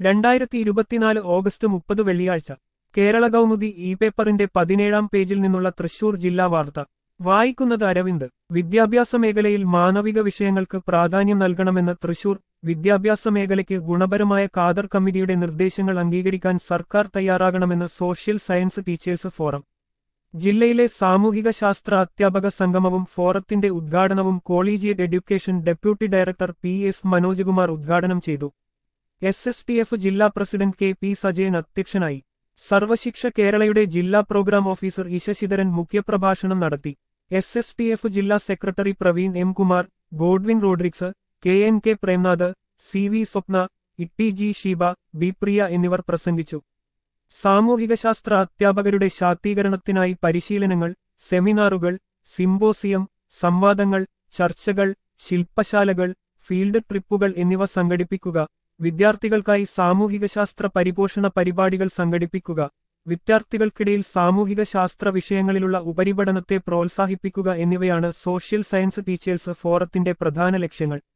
രണ്ടായിരത്തി ഇരുപത്തിനാല് ഓഗസ്റ്റ് മുപ്പത് വെള്ളിയാഴ്ച കേരള കൗമുദി ഇ പേപ്പറിന്റെ പതിനേഴാം പേജിൽ നിന്നുള്ള തൃശൂർ ജില്ലാ വാർത്ത വായിക്കുന്നത് അരവിന്ദ് വിദ്യാഭ്യാസ മേഖലയിൽ മാനവിക വിഷയങ്ങൾക്ക് പ്രാധാന്യം നൽകണമെന്ന് തൃശൂർ വിദ്യാഭ്യാസ മേഖലയ്ക്ക് ഗുണപരമായ കാദർ കമ്മിറ്റിയുടെ നിർദ്ദേശങ്ങൾ അംഗീകരിക്കാൻ സർക്കാർ തയ്യാറാകണമെന്ന് സോഷ്യൽ സയൻസ് ടീച്ചേഴ്സ് ഫോറം ജില്ലയിലെ സാമൂഹിക ശാസ്ത്ര അധ്യാപക സംഗമവും ഫോറത്തിന്റെ ഉദ്ഘാടനവും collegiate education deputy director P S Manojkumar ഉദ്ഘാടനം ചെയ്തു എസ് എസ് ടി എഫ് ജില്ലാ പ്രസിഡന്റ് കെ പി സജയൻ അധ്യക്ഷനായി സർവശിക്ഷ കേരളയുടെ ജില്ലാ പ്രോഗ്രാം ഓഫീസർ ഇശശിധരൻ മുഖ്യപ്രഭാഷണം നടത്തി എസ് എസ് ടി എഫ് ജില്ലാ secretary Praveen M Kumar Godwin Rodrigues K N K Premnath C V സ്വപ്ന ഇട്ടി ജി ഷീബ ബി പ്രിയ എന്നിവർ പ്രസംഗിച്ചു സാമൂഹികശാസ്ത്ര അധ്യാപകരുടെ ശാക്തീകരണത്തിനായി പരിശീലനങ്ങൾ സെമിനാറുകൾ സിംബോസിയം സംവാദങ്ങൾ ചർച്ചകൾ ശില്പശാലകൾ ഫീൽഡ് ട്രിപ്പുകൾ എന്നിവ സംഘടിപ്പിക്കുക വിദ്യാർത്ഥികൾക്കായി സാമൂഹികശാസ്ത്ര പരിപോഷണ പരിപാടികൾ സംഘടിപ്പിക്കുക വിദ്യാർത്ഥികൾക്കിടയിൽ സാമൂഹിക ശാസ്ത്ര വിഷയങ്ങളിലുള്ള ഉപരിപഠനത്തെ പ്രോത്സാഹിപ്പിക്കുക എന്നിവയാണ് സോഷ്യൽ സയൻസ് ടീച്ചേഴ്സ് ഫോറത്തിന്റെ പ്രധാന ലക്ഷ്യങ്ങൾ